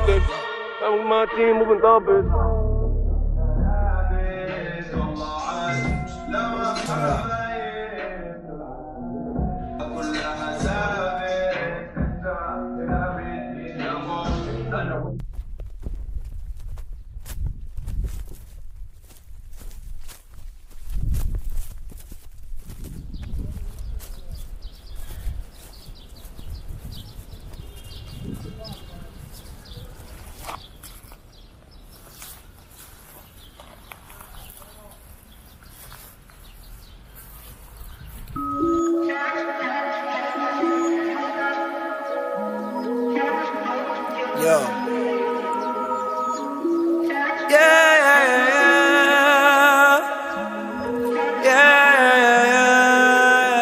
طابس ما تيم وبنطابس Yo. Yeah, yeah, yeah, yeah. Yeah, yeah,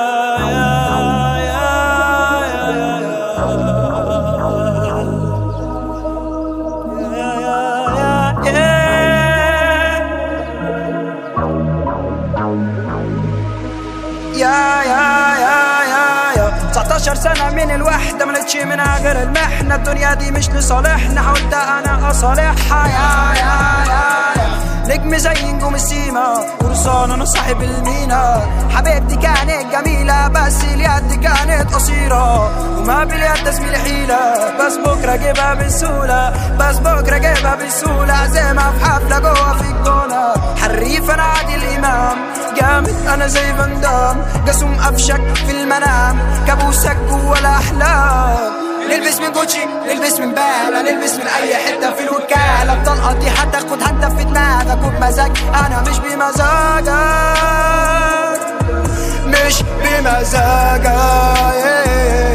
yeah, yeah, yeah, yeah, yeah, yeah, yeah. 19 سنة من الوحدة ملتش منها غير المحنة الدنيا دي مش لصالحنا حاولت أنا أصالحها يا يا يا يا نجم زي نجوم السيما قرصان أنا صاحب المينا حبيبتي كانت جميلة بس اليد كانت قصيرة وما باليد زميلي حيلة بس بكرة جيبها بسهولة بس بكرة جيبها بسهولة عزيمة في حفلة جوه في الجونة حريف أنا عادل إمام جامد أنا زي فان دام جاسوم أفشك في المنام كابوسك جوه الأحلام نلبس من جوتشي نلبس من بالا نلبس من اي حته في الوكاله الطلقه دي هتاخد هدف في دماغك وبمزاج انا مش بمزاجك مش بمزاجك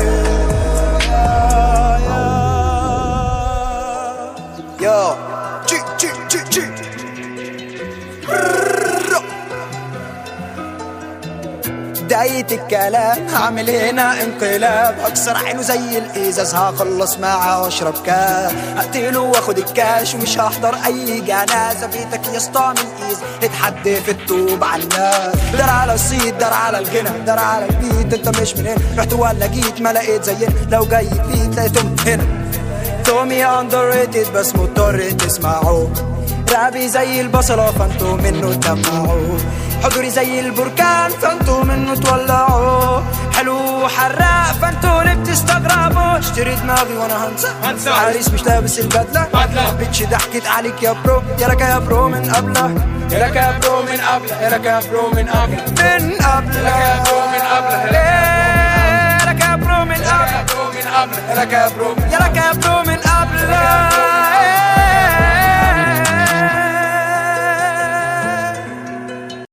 يا جي جي جي جي بداية الكلام هعمل هنا انقلاب اكسر عينه زي الازاز هخلص معاه واشرب كاس هقتله واخد الكاش ومش هحضر اي جنازة بيتك يا اسطى من ايز اتحدى في الطوب على الناس دار على الصيت دار على الغنى دار على البيت انت مش من هنا رحت ولا جيت ما لقيت زينا لو جاي بيت لقيتهم هنا تومي اندر ريتد بس مضطر تسمعوه رابي زي البصلة فانتوا منه تدمعوا حضوري زي البركان فانتوا منه تولعوا حلو حراق فانتوا اللي بتستغربوا اشتري دماغي وانا هنسى هنسى. عريس مش لابس البدلة بدلة. بتش ضحكت عليك يا برو يا لك يا برو من قبله يا لك يا برو من قبل يا لك يا برو من قبل من قبله يا برو من قبله. يا لك يا برو من يا قبله برو من قبل يا لك يا برو يا لك يا برو من